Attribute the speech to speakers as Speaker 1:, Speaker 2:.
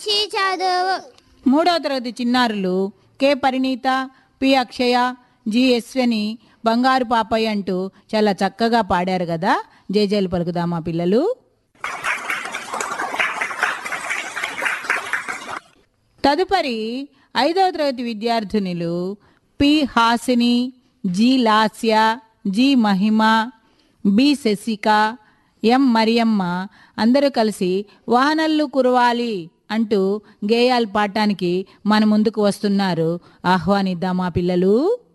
Speaker 1: మంచి చదువు
Speaker 2: మూడవ తరగతి చిన్నారులు K Parineetha P Akshaya G Yashwani బంగారు పాపయ్య అంటూ చాలా చక్కగా పాడారు కదా జేజేలు పలుకుదామా పిల్లలు తదుపరి ఐదవ తరగతి విద్యార్థినులు P Hasini G Lasya G Mahima B Shashika M Mariyamma అందరూ కలిసి వాహనల్లు కురవాలి అంటూ గేయాలు పాడటానికి మన ముందుకు వస్తున్నారు ఆహ్వానిద్దామా పిల్లలు